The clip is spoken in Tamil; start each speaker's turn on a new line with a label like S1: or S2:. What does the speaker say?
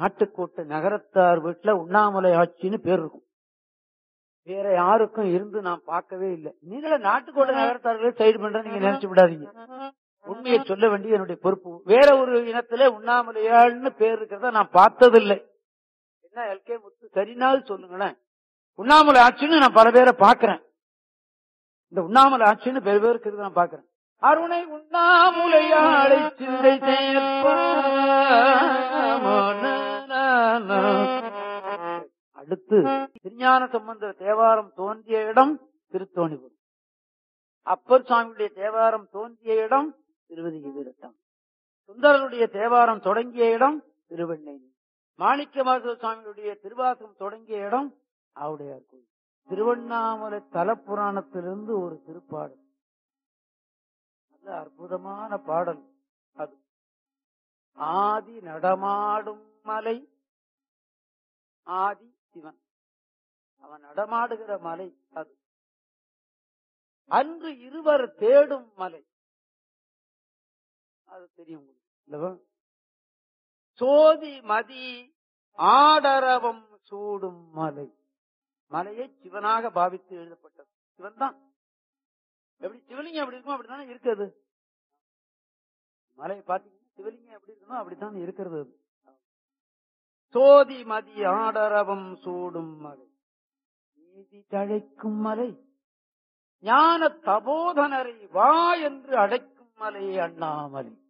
S1: நாட்டுக்கோட்டை நகரத்தார் வீட்டுல உண்ணாமலை ஆட்சின்னு பேர் இருக்கும் வேற யாருக்கும் இருந்து நான் பார்க்கவே இல்லை நீங்கள நாட்டுக்கோட்டை நகரத்தார்களே சைடு பண்ற நீங்க நினைச்சு விடாதீங்க உண்மையை சொல்ல வேண்டிய என்னுடைய பொறுப்பு வேற ஒரு இனத்திலே உண்ணாமலையாள்னு பேர் இருக்கிறத நான் பார்த்ததில்லை என்ன எல்கே முத்து சரினால் சொல்லுங்களேன் உண்ணாமலை ஆட்சின்னு நான் பல பேரை பார்க்கிறேன் இந்த உண்ணாமலை ஆட்சின்னு பெரு பேருக்கு இருக்கு நான் பார்க்கிறேன் அருணை உண்ணாமுலையாளை சிந்தை சேர்ப்பான். அடுத்து திருஞான சம்பந்த தேவாரம் தோன்றிய இடம் திருத்தோணிபுரம் அப்பர் சுவாமியுடைய தேவாரம் தோன்றிய இடம் திருவதிகை வீரட்டம் சுந்தரருடைய தேவாரம் தொடங்கிய இடம் திருவெண்ணை மாணிக்கவாசக சுவாமியுடைய திருவாசகம் தொடங்கிய இடம் ஆவுடையார் கோயில் திருவண்ணாமலை தலப்புராணத்திலிருந்து ஒரு திருப்பாடல் நல்ல அற்புதமான பாடல் அது ஆதி நடமாடும் மலை ஆதி சிவன் அவன் நடமாடுகிற மலை அது அன்று இருவர் தேடும் மலை அது தெரியும் உங்களுக்கு இல்லவா? சோதி மதி ஆடரவம் சூடும் மலை மலையை சிவனாக பாவித்து எழுதப்பட்டது சிவன் தான் எப்படி சிவலிங்கம் எப்படி இருக்குமோ அப்படித்தானே இருக்குது மலையை பாத்தீங்கன்னா சிவலிங்கம் எப்படி இருக்கணும் அப்படித்தான் இருக்கிறது அது. சோதி மதி ஆடரவம் சூடும் மலை நீதி தழைக்கும் மலை ஞான தபோதனரை வா என்று அழைக்கும் மலை அண்ணாமலை